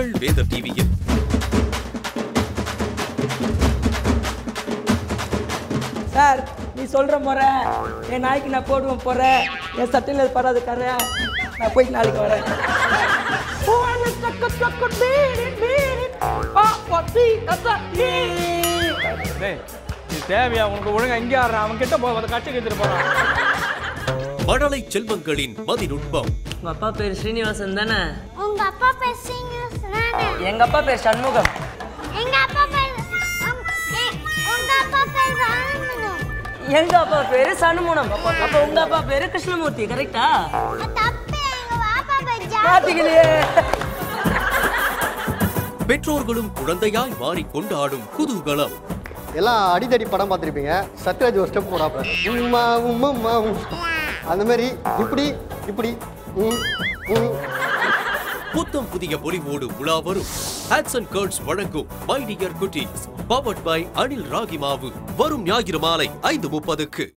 உங்கள் வேதர் டிவியில் சார் நீ சொல்ற முறை என் நாய்க்கு நான் போடுவேன் போறேன் என் சட்டையில் அது படாது கரை நான் போய் நாளைக்கு வரேன் டேய் இது தேவையா உனக்கு ஒழுங்கா இங்கே ஆடுறான் அவன் கிட்ட போக கட்சி கெடுத்துட்டு போறான் மழலை செல்வங்களின் மதிநுட்பம் உங்க அப்பா பேர் ஸ்ரீனிவாசன் தானே உங்க அப்பா பேர் சீனியர்ஸ் நானு எங்க அப்பா பேர் சண்முகம் எங்க அப்பா பேர் உங்க- எ- உங்க அப்பா பேர் ராமனும் எங்க அப்பா பேரு சண்முகம் அப்ப உங்க அப்பா பேரு கிருஷ்ணமூர்த்தி கரெக்டா தப்பு எங்க பாப்பா பேர் ஜா பாத்தீங்களே பெற்றோர்களும் குழந்தையாய் மாறி கொண்டாடும் குதூகலம் எல்லாம் அடிதடி படம் பார்த்துருப்பீங்க சத்யராஜ் ஒரு ஸ்டெப் போடாப்ப உம்மா உம்மம்மா உம். அந்த மாதிரி இப்படி இப்படி உம், உம். புத்தம் புதிய பொலிவோடு உலா வரும் ஹாட்சன் கர்ட்ஸ் வழங்கும் மை டியர் குட்டீஸ் பவர்ட் பை அனில் ராகிமாவு வரும் ஞாயிறு மாலை ஐந்து முப்பதுக்கு